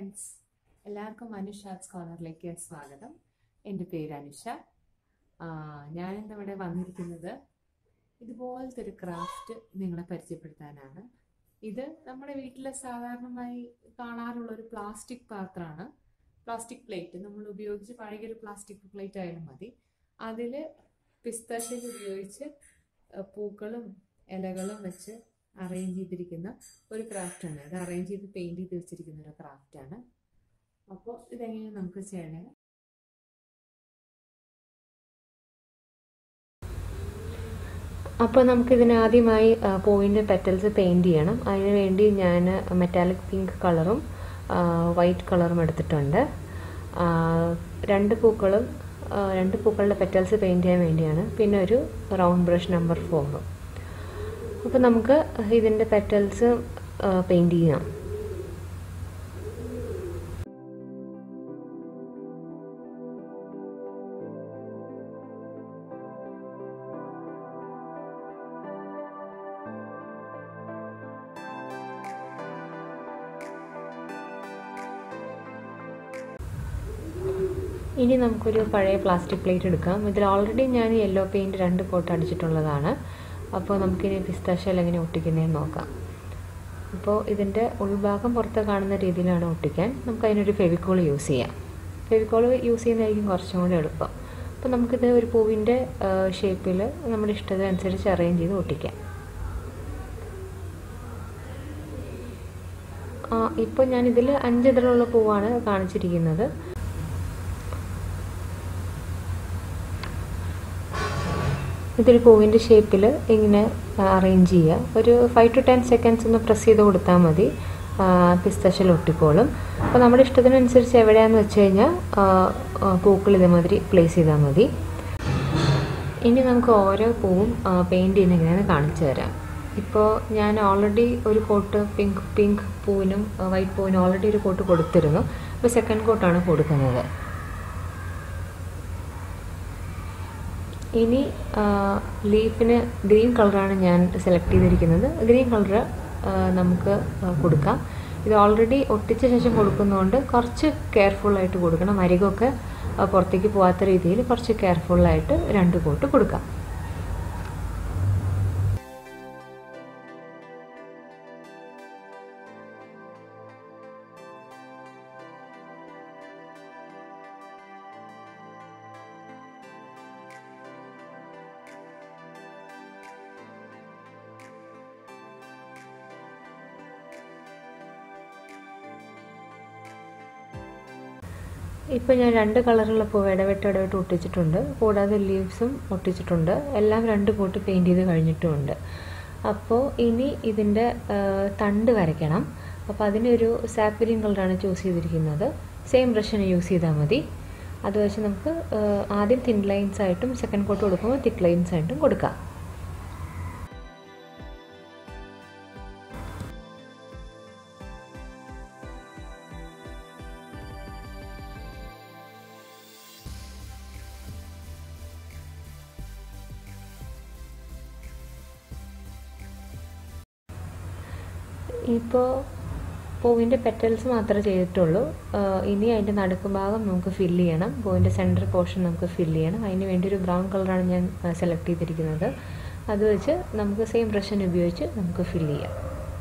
friends എല്ലാവർക്കും Anusha arts കോർണറിലേക്ക് സ്വാഗതം എൻ്റെ പേര് അനുഷ ആ, ഞാനിന്ന് ഇവിടെ വന്നിരിക്കുന്നത് ഇതുപോലത്തെ ഒരു ക്രാഫ്റ്റ് നിങ്ങളെ പരിചയപ്പെടുത്താനാണ് ഇത് നമ്മുടെ വീട്ടിൽ സാധാരണമായി കാണാറുള്ള ഒരു പ്ലാസ്റ്റിക് പാത്രമാണ് പ്ലാസ്റ്റിക് പ്ലേറ്റ് നമ്മൾ ഉപയോഗിച്ച് പഴകിയ ഒരു പ്ലാസ്റ്റിക് പ്ലേറ്റ് ആയാലും മതി അതിൽ പിസ്തശയിൽ ഉപയോഗിച്ച് ആ, പൂക്കളും ഇലകളും വെച്ച് അറേഞ്ച് ചെയ്തിരിക്കുന്ന ഒരു ക്രാഫ്റ്റാണ് ഇത് അറേഞ്ച് ചെയ്ത് പെയിൻറ് ചെയ്ത് വെച്ചിരിക്കുന്ന ഒരു ക്രാഫ്റ്റാണ് അപ്പോൾ ഇതെങ്ങനെ നമുക്ക് ചെയ്യണേ അപ്പോൾ നമുക്കിതിന് ആദ്യമായി പൂവിൻ്റെ പെറ്റൽസ് പെയിൻറ് ചെയ്യണം അതിന് വേണ്ടി ഞാൻ മെറ്റാലിക് പിങ്ക് കളറും വൈറ്റ് കളറും എടുത്തിട്ടുണ്ട് ആ, രണ്ട് പൂക്കളും ആ, രണ്ട് പൂക്കളുടെ പെറ്റൽസ് പെയിൻറ് ചെയ്യാൻ വേണ്ടിയാണ് പിന്നെ ഒരു റൗണ്ട് ബ്രഷ് നമ്പർ ഫോറും അപ്പോൾ നമുക്ക് ഇതിൻ്റെ പെറ്റൽസ് പെയിൻറ് ചെയ്യാം ഇനി നമുക്കൊരു പഴയ പ്ലാസ്റ്റിക് പ്ലേറ്റ് എടുക്കാം ഇതിൽ ഓൾറെഡി ഞാൻ യെല്ലോ പെയിൻറ്റ് രണ്ട് കോട്ട് അടിച്ചിട്ടുള്ളതാണ് അപ്പോൾ നമുക്കിനി പിസ്താഷ്യൽ എങ്ങനെ ഒട്ടിക്കുന്നതെന്ന് നോക്കാം അപ്പോൾ ഇതിൻ്റെ ഉൾഭാഗം പുറത്ത് കാണുന്ന രീതിയിലാണ് ഒട്ടിക്കാൻ നമുക്ക് അതിനൊരു ഫെവിക്കോൾ യൂസ് ചെയ്യാം ഫെവിക്കോൾ യൂസ് ചെയ്യുന്നതായിരിക്കും കുറച്ചും കൂടി എളുപ്പം അപ്പോൾ നമുക്കിത് ഒരു പൂവിൻ്റെ ഷേപ്പിൽ നമ്മുടെ ഇഷ്ടത്തിനനുസരിച്ച് അറേഞ്ച് ചെയ്ത് ഒട്ടിക്കാം ഇപ്പോൾ ഞാനിതിൽ അഞ്ചിതളുള്ള പൂവാണ് കാണിച്ചിരിക്കുന്നത് ഇതൊരു പൂവിൻ്റെ ഷേപ്പിൽ ഇങ്ങനെ അറേഞ്ച് ചെയ്യുക ഒരു ഫൈവ് ടു ടെൻ സെക്കൻഡ്സ് ഒന്ന് പ്രസ് ചെയ്ത് കൊടുത്താൽ മതി പിസ്തശൽ ഒട്ടിക്കോളും അപ്പോൾ നമ്മുടെ ഇഷ്ടത്തിനനുസരിച്ച് എവിടെയാണെന്ന് വെച്ച് കഴിഞ്ഞാൽ പൂക്കൾ ഇതേമാതിരി പ്ലേസ് ചെയ്താൽ മതി ഇനി നമുക്ക് ഓരോ പൂവും പെയിൻറ് ചെയ്യുന്ന എങ്ങനെയാണെന്ന് കാണിച്ചു തരാം ഇപ്പോൾ ഞാൻ ഓൾറെഡി ഒരു കോട്ട് പിങ്ക് പിങ്ക് പൂവിനും വൈറ്റ് പൂവിനും ഓൾറെഡി ഒരു കോട്ട് കൊടുത്തിരുന്നു അപ്പോൾ സെക്കൻഡ് കോട്ടാണ് കൊടുക്കുന്നത് ഇനി ലീഫിന് ഗ്രീൻ കളറാണ് ഞാൻ സെലക്ട് ചെയ്തിരിക്കുന്നത് ഗ്രീൻ കളർ നമുക്ക് കൊടുക്കാം ഇത് ഓൾറെഡി ഒട്ടിച്ച ശേഷം കൊടുക്കുന്നതുകൊണ്ട് കുറച്ച് കെയർഫുള്ളായിട്ട് കൊടുക്കണം അരികൊക്കെ പുറത്തേക്ക് പോകാത്ത രീതിയിൽ കുറച്ച് കെയർഫുള്ളായിട്ട് രണ്ട് കോട്ട് കൊടുക്കാം ഇപ്പോൾ ഞാൻ രണ്ട് കളറുള്ള പൂവ് ഇടവിട്ട് ഇടവിട്ട് ഒട്ടിച്ചിട്ടുണ്ട് കൂടാതെ ലീവ്സും ഒട്ടിച്ചിട്ടുണ്ട് എല്ലാം രണ്ട് കോട്ട് പെയിൻറ് ചെയ്ത് കഴിഞ്ഞിട്ടുമുണ്ട് അപ്പോൾ ഇനി ഇതിൻ്റെ തണ്ട് വരയ്ക്കണം അപ്പോൾ അതിനൊരു സാപ്പിരിൻ കളറാണ് ചൂസ് ചെയ്തിരിക്കുന്നത് സെയിം ബ്രഷിന് യൂസ് ചെയ്താൽ മതി അത് വെച്ച് നമുക്ക് ആദ്യം തിൻ ലൈൻസ് ആയിട്ടും സെക്കൻഡ് കോട്ട് കൊടുക്കുമ്പോൾ തിക്ക് ലൈൻസ് ആയിട്ടും കൊടുക്കാം ഇപ്പോൾ പൂവിൻ്റെ പെറ്റൽസ് മാത്രമേ ചെയ്തിട്ടുള്ളൂ ഇനി അതിൻ്റെ നടുക്ക് ഭാഗം നമുക്ക് ഫില്ല് ചെയ്യണം പൂവിൻ്റെ സെൻറ്റർ പോർഷൻ നമുക്ക് ഫില്ല് ചെയ്യണം അതിന് വേണ്ടി ഒരു ബ്രൗൺ കളറാണ് ഞാൻ സെലക്ട് ചെയ്തിരിക്കുന്നത് അത് വെച്ച് നമുക്ക് സെയിം ബ്രഷിന് ഉപയോഗിച്ച് നമുക്ക് ഫില്ല് ചെയ്യാം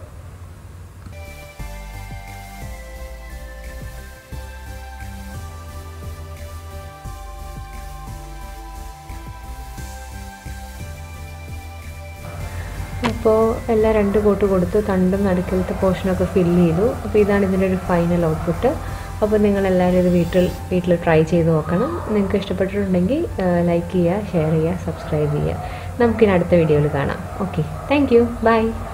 അപ്പോൾ എല്ലാം രണ്ട് കോട്ട് കൊടുത്ത് തണ്ടും നടുക്കിലത്തെ പോർഷനൊക്കെ ഫില്ല് ചെയ്തു അപ്പോൾ ഇതാണ് ഇതിൻ്റെ ഒരു ഫൈനൽ ഔട്ട്പുട്ട് അപ്പോൾ നിങ്ങളെല്ലാവരും ഇത് വീട്ടിൽ വീട്ടിൽ ട്രൈ ചെയ്ത് നോക്കണം നിങ്ങൾക്ക് ഇഷ്ടപ്പെട്ടിട്ടുണ്ടെങ്കിൽ ലൈക്ക് ചെയ്യുക ഷെയർ ചെയ്യുക സബ്സ്ക്രൈബ് ചെയ്യുക നമുക്കിനി അടുത്ത വീഡിയോയിൽ കാണാം ഓക്കെ താങ്ക് യു ബൈ